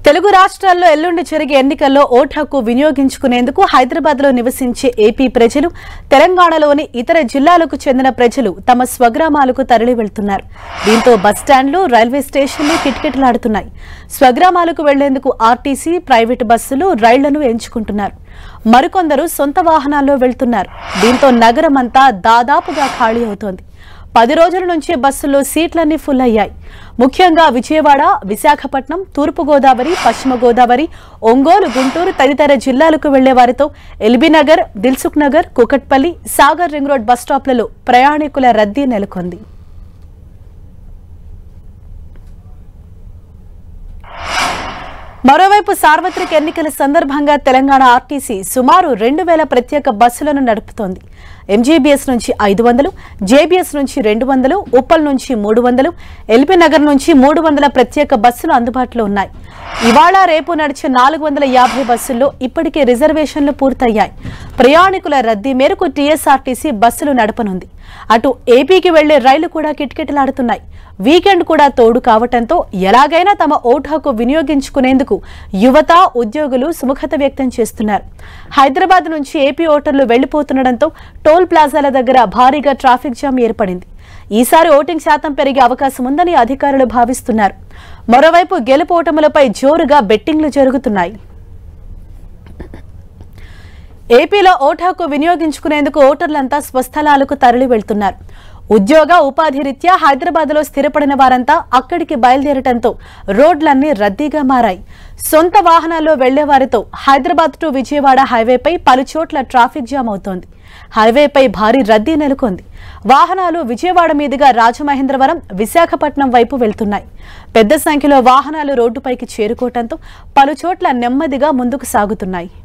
తెలుగు రాష్ట్రాల్లో ఎల్లుండి జరిగే ఎన్నికల్లో ఓటు హక్కు వినియోగించుకునేందుకు హైదరాబాద్ లో నివసించే ఏపీ ప్రజలు తెలంగాణలోని ఇతర జిల్లాలకు చెందిన ప్రజలు తమ స్వగ్రామాలకు తరలి వెళ్తున్నారు దీంతో బస్టాండ్లు రైల్వే స్టేషన్లు కిటకిటలాడుతున్నాయి స్వగ్రామాలకు వెళ్లేందుకు ఆర్టీసీ ప్రైవేటు బస్సులు రైళ్లను ఎంచుకుంటున్నారు మరికొందరు సొంత వాహనాల్లో వెళ్తున్నారు దీంతో నగరం అంతా దాదాపుగా ఖాళీ అవుతోంది పది రోజుల నుంచి బస్సుల్లో సీట్లన్నీ ఫుల్ అయ్యాయి ముఖ్యంగా విజయవాడ విశాఖపట్నం తూర్పు గోదావరి పశ్చిమ గోదావరి ఒంగోలు గుంటూరు తదితర జిల్లాలకు వెళ్లే వారితో LB Nagar Dilsukh Nagar Kukatpally Sagar ring road bus స్టాప్లలో ప్రయాణికుల రద్దీ నెలకొంది మరోవైపు సార్వత్రిక ఎన్నికల సందర్భంగా తెలంగాణ ఆర్టీసీ సుమారు రెండు వేల ప్రత్యేక బస్సులను నడుపుతోంది ఎంజీబీఎస్ నుంచి ఐదు వందలు జేబీఎస్ నుంచి రెండు వందలు ఉప్పల్ నుంచి మూడు వందలు ఎల్బీ నగర్ నుంచి మూడు వందల ప్రత్యేక బస్సులు అందుబాటులో ఉన్నాయి ఇవాళ రేపు నడిచే నాలుగు వందల యాభై బస్సుల్లో ఇప్పటికే రిజర్వేషన్లు పూర్తయ్యాయి ప్రయాణికుల రద్దీ మేరకు టీఎస్ఆర్టీసీ బస్సులు నడపనుంది అటు ఏపీకి వెళ్లే రైళ్లు కూడా కిటకిటలాడుతున్నాయి వీకెండ్ కూడా తోడు కావటంతో ఎలాగైనా తమ ఓటు హక్కు వినియోగించుకునేందుకు యువత ఉద్యోగులు సుముఖత వ్యక్తం చేస్తున్నారు హైదరాబాద్ నుంచి ఏపీ ఓటర్లు వెళ్లిపోతుండటంతో టోల్ ప్లాజాల దగ్గర భారీగా ట్రాఫిక్ జామ్ ఏర్పడింది ఈసారి ఓటింగ్ శాతం పెరిగే అవకాశం ఉందని అధికారులు భావిస్తున్నారు మరోవైపు గెలుపు ఓటములపై జోరుగా బెట్టింగ్లు జరుగుతున్నాయి ఏపీలో ఓటు హక్కు వినియోగించుకునేందుకు ఓటర్లంతా స్వస్థలాలకు తరలి వెళ్తున్నారు ఉద్యోగ ఉపాధి రీత్యా హైదరాబాద్లో స్థిరపడిన వారంతా అక్కడికి బయలుదేరటంతో రోడ్లన్నీ రద్దీగా మారాయి సొంత వాహనాల్లో వెళ్లే వారితో హైదరాబాద్ టు విజయవాడ హైవేపై పలుచోట్ల ట్రాఫిక్ జామ్ అవుతోంది హైవేపై భారీ రద్దీ నెలకొంది వాహనాలు విజయవాడ మీదుగా రాజమహేంద్రవరం విశాఖపట్నం వైపు వెళ్తున్నాయి పెద్ద సంఖ్యలో వాహనాలు రోడ్డుపైకి చేరుకోవడంతో పలుచోట్ల నెమ్మదిగా ముందుకు సాగుతున్నాయి